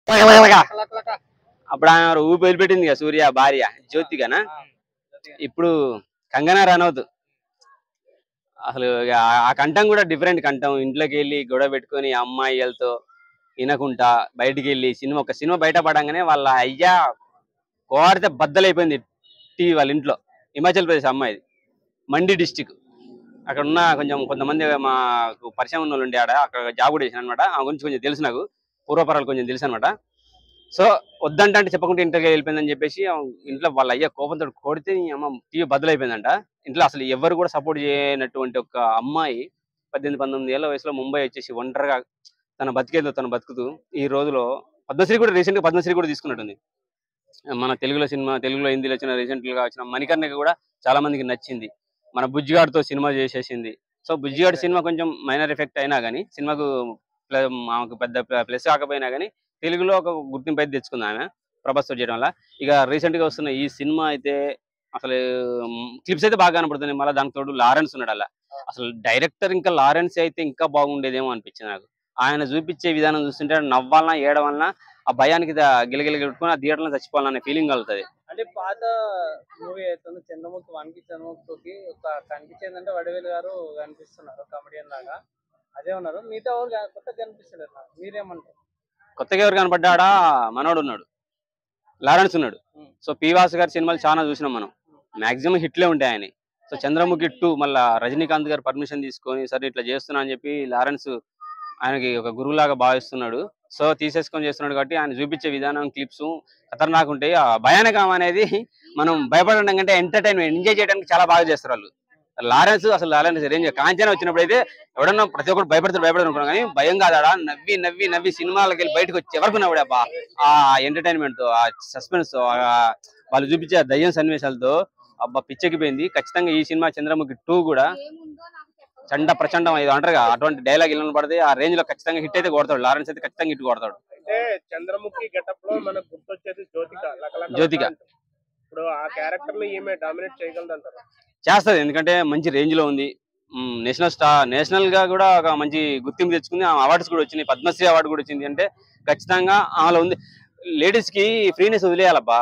అప్పుడు ఆమె ఊపి వదిలిపెట్టింది కదా సూర్య భార్య జ్యోతికనా ఇప్పుడు కంగనా రనౌత్ అసలు ఇక ఆ- ఆ కంఠం కూడా డిఫరెంట్ కంఠం ఇంట్లోకి వెళ్ళి గొడవ పెట్టుకొని అమ్మాయిలతో వినకుండా బయటికి వెళ్ళి సినిమా ఒక సినిమా బయట పడంగానే వాళ్ళ అయ్యా కోడితే బద్దలైపోయింది టీవీ వాళ్ళ ఇంట్లో హిమాచల్ ప్రదేశ్ అమ్మాయిది మండి డిస్టిక్ అక్కడ ఉన్న కొంచెం కొంతమంది మాకు పరిచయం ఉన్న వాళ్ళు ఉండే ఆడ అక్కడ జాబ్ కూడా చేసిన అనమాట ఆ గురించి కొంచెం తెలుసు నాకు పూర్వపరాలు కొంచెం తెలుసు అనమాట సో వద్దంటే అంటే చెప్పకుండా ఇంటర్కి వెళ్ళిపోయిందని చెప్పేసి ఆ ఇంట్లో వాళ్ళ అయ్యా కోపంతో కొడితే నీ అమ్మ టీవీ బదులైపోయిందంట ఇంట్లో అసలు ఎవరు కూడా సపోర్ట్ చేయనటువంటి ఒక అమ్మాయి పద్దెనిమిది పంతొమ్మిది ఏళ్ళ వయసులో ముంబై వచ్చేసి ఒంటరిగా తన బతికేదో తను బతుకుతూ ఈ రోజులో పద్మశ్రీ కూడా రీసెంట్ గా పద్మశ్రీ కూడా తీసుకున్నట్టుంది మన తెలుగులో సినిమా తెలుగులో హిందీలో వచ్చిన రీసెంట్ గా వచ్చిన మణికర్ణకి కూడా చాలా మందికి నచ్చింది మన బుజ్జిగాడితో సినిమా చేసేసింది సో బుజ్జిగాడి సినిమా కొంచెం మైనర్ ఎఫెక్ట్ అయినా కానీ సినిమాకు ప్ల- మాకు పెద్ద ప్లస్ కాకపోయినా కానీ తెలుగులో ఒక గుర్తింపు అయితే తెచ్చుకుంది ఆమె ప్రభాస్ తో చేయడం వల్ల ఇక రీసెంట్ గా వస్తున్న ఈ సినిమా అయితే అసలు క్లిప్స్ అయితే బాగా కనపడుతుంది మళ్ళీ దానికి తోడు లారెన్స్ ఉన్నాడు అలా అసలు డైరెక్టర్ ఇంకా లారెన్స్ అయితే ఇంకా బాగుండేదేమో అనిపించింది నాకు ఆయన చూపించే విధానం చూస్తుంటే నవ్వాలన్నా ఏడవలన్నా ఆ భయానికి గిలగిల పెట్టుకుని ఆ థియేటర్లో చచ్చిపోవాలనే ఫీలింగ్ కలుగుతుంది అంటే పాత మూవీ అవుతుంది చంద్రముఖి వన్ కి చంద్రముఖి టూ కి ఒక కనిపించేందంటే వడివేలు గారు కనిపిస్తున్నారు కమెడియన్ లాగా అదే ఉన్నారు మిగతా వాళ్ళు కా- కొత్తగా కనిపిస్తలేరు నాకు మీరేమంటారు కొత్తగా ఎవరు కనపడ్డాడా మనోడు ఉన్నాడు లారెన్స్ ఉన్నాడు Hmm. సో పీవాస్ గారి సినిమాలు చాలా చూసినాం మనం మాక్సిమం హిట్లే ఉంటాయి ఆయన సో చంద్రముఖి టూ మళ్ళా రజనీకాంత్ గారు పర్మిషన్ తీసుకొని సరే ఇట్లా చేస్తున్నా అని చెప్పి లారెన్స్ ఆయనకి ఒక గురువులాగా భావిస్తున్నాడు సో తీసేసుకొని చేస్తున్నాడు కాబట్టి ఆయన చూపించే విధానం క్లిప్స్ ఖతర్నాక్ ఉంటాయి ఆ భయానకం అనేది మనం భయపడడం కంటే ఎంటర్టైన్మెంట్ ఎంజాయ్ చేయడానికి చాలా బాగా చేస్తారు వాళ్ళు లారెన్స్ అసలు లారెన్స్ రేంజ్ కాంచన వచ్చినప్పుడు అయితే ఎవడన్నా ప్రతి ఒక్కరు భయపడతారు భయపడతారు అనుకున్నాం కానీ భయం కాదాడా నవ్వి నవ్వి నవ్వి సినిమాలకి వెళ్ళి బయటకు వచ్చి ఎవరికి నవ్వుడే అబ్బా ఆ ఎంటర్టైన్మెంట్ తో ఆ సస్పెన్స్ తో ఆ వాళ్ళు చూపించే ఆ దయ్యం సన్నివేశాలతో అబ్బా పిచ్చెక్కిపోయింది ఖచ్చితంగా ఈ సినిమా చంద్రముఖి టూ కూడా చండ ప్రచండం ఇది అంటారు కదా, అటువంటి డైలాగ్ ఇల్లు పడితే ఆ రేంజ్ లో ఖచ్చితంగా హిట్ అయితే కొడతాడు లారెన్స్ అయితే ఖచ్చితంగా హిట్ కొడతాడు అంటే చంద్రముఖి గెటప్ లో మనకు గుర్తొచ్చేది జ్యోతిక లకలక జ్యోతిక. అంటూ. ఇప్పుడు ఆ క్యారెక్టర్ ని ఈమె డామినేట్ చేయగలదు అంటారు చేస్తుంది ఎందుకంటే మంచి రేంజ్ లో ఉంది నేషనల్ స్టార్ నేషనల్ గా కూడా ఒక మంచి గుర్తింపు తెచ్చుకుంది అవార్డ్స్ కూడా వచ్చినాయి పద్మశ్రీ అవార్డు కూడా వచ్చింది అంటే ఖచ్చితంగా ఆమెలో ఉంది లేడీస్ కి ఫ్రీనెస్ వదిలేయాలబ్బా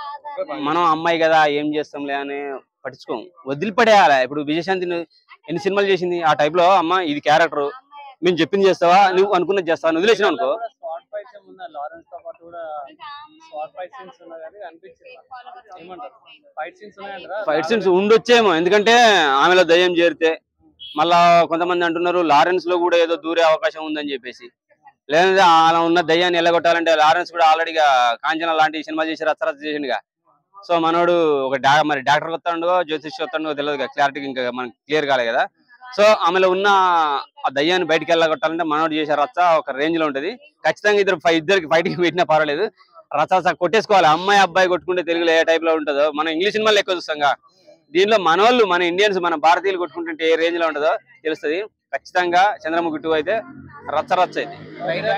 మనం అమ్మాయి కదా ఏం చేస్తాంలే అని పట్టించుకోం వదిలిపడేయాలి ఇప్పుడు విజయశాంతి ను- ఎన్ని సినిమాలు చేసింది ఆ టైప్ లో అమ్మ ఇది క్యారెక్టర్ మేము చెప్పింది చేస్తావా నువ్వు అనుకున్నది చేస్తావా నువ్వు వదిలేసినావు అనుకో స్పాట్ ఫైట్స్ ఏమున్నా లారెన్స్ తో పాటు కూడా స్పాట్ ఫైట్ సీన్స్ ఉన్నా కానీ అనిపించింది ఏమంటారు ఫైట్ సీన్స్ ఉన్నాయంటారా ఫైట్ సీన్స్ ఉండొచ్చేమో ఎందుకంటే ఆమెలో దయ్యం చేరితే మళ్ళా కొంతమంది అంటున్నారు లారెన్స్ లో కూడా ఏదో దూరే అవకాశం ఉందని చెప్పేసి లేదంటే అలా ఉన్న దయ్యాన్ని ఎల్లగొట్టాలంటే లారెన్స్ కూడా ఆల్రెడీగా కాంచన లాంటి సినిమా చేసి రచ్చరచ్చ చేసిండుగా సో మనోడు ఒక డా మరి డాక్టర్ వస్తాడో జ్యోతిష్ వస్తాడో తెలియదు క్లారిటీ ఇంకా మనకి క్లియర్ కాలే కదా సో ఆమెలో ఉన్న ఆ దయ్యాన్ని బయటికి వెళ్ళగొట్టాలంటే మనోడు చేసే రచ్చ ఒక రేంజ్ లో ఉంటది ఖచ్చితంగా ఇద్దరు ఫై- ఇద్దరికి ఫైటింగ్ పెట్టినా పర్వాలేదు రచ్చ రచ్చ కొట్టేసుకోవాలి అమ్మాయి అబ్బాయి కొట్టుకుంటే తెలుగులో ఏ టైప్ లో ఉంటుందో మనం ఇంగ్లీష్ సినిమాలు ఎక్కువ చూస్తాంగా దీనిలో మన వాళ్ళు మన ఇండియన్స్ మన భారతీయులు కొట్టుకుంటుంటే ఏ రేంజ్ లో ఉంటుందో తెలుస్తుంది ఖచ్చితంగా చంద్రముఖి టూ అయితే రచ్చ రచ్చ అయితే